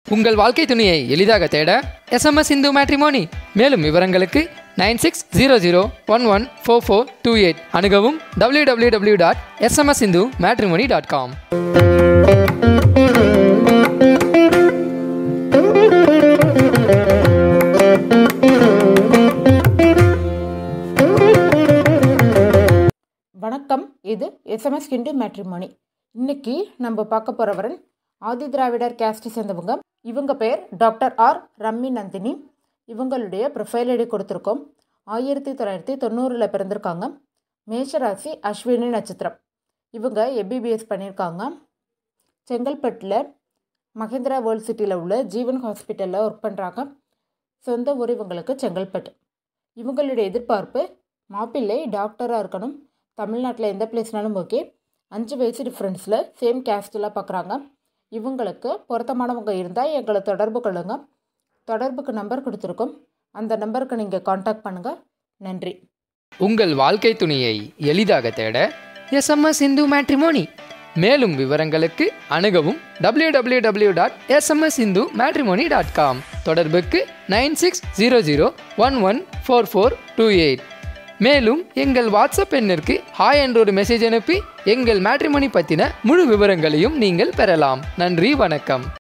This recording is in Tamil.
உங்கள் வாழ்க்கை துணையை எளிதாக தேட எஸ்எம்எஸ் இந்து மேட்ரிமோனி மேலும் விவரங்களுக்கு nine six zero zero one one four four two eight அணுகவும் W W W dot SMS Hindu matrimony dot com வணக்கம் இது எஸ்எம்எஸ் கிண்டு மேட்ரிமோனி இன்னைக்கு நம்ம பார்க்க போகிறவரன் ஆதி திராவிடர் கேஸ்ட் சேர்ந்தவங்க இவங்க பேர் டாக்டர் ஆர் ரம்மி நந்தினி இவங்களுடைய ப்ரொஃபைல் ஐடி கொடுத்துருக்கோம் ஆயிரத்தி தொள்ளாயிரத்தி தொண்ணூறில் பிறந்திருக்காங்க மேஷராசி அஸ்வினி நட்சத்திரம் இவங்க எம்பிபிஎஸ் பண்ணியிருக்காங்க செங்கல்பட்டில் மகேந்திரா வேர்ல்ட் சிட்டியில் உள்ள ஜீவன் ஹாஸ்பிட்டலில் ஒர்க் பண்ணுறாங்க சொந்த ஊர் இவங்களுக்கு செங்கல்பட்டு இவங்களுடைய எதிர்பார்ப்பு மாப்பிள்ளை டாக்டராக இருக்கணும் தமிழ்நாட்டில் எந்த பிளேஸ்னாலும் ஓகே அஞ்சு வயசு டிஃப்ரென்ஸில் சேம் கேஸ்டெலாம் பார்க்குறாங்க இவங்களுக்கு பொருத்தமானவங்க இருந்தால் எங்களை தொடர்பு கொள்ளுங்கள் தொடர்புக்கு நம்பர் கொடுத்துருக்கோம் அந்த நம்பருக்கு நீங்கள் காண்டாக்ட் பண்ணுங்கள் நன்றி உங்கள் வாழ்க்கை துணையை எளிதாக தேட எஸ்எம்எஸ் இந்து மேட்ரிமோனி மேலும் விவரங்களுக்கு அணுகவும் W W W dot SMS Hindu matrimony dot com தொடர்புக்கு nine six zero zero one one four four two eight மேலும் எங்கள் வாட்ஸ்அப் எண்ணிற்கு ஹாய் என்ற ஒரு மெசேஜ் அனுப்பி எங்கள் மேட்ரிமோனி பற்றின முழு விவரங்களையும் நீங்கள் பெறலாம் நன்றி வணக்கம்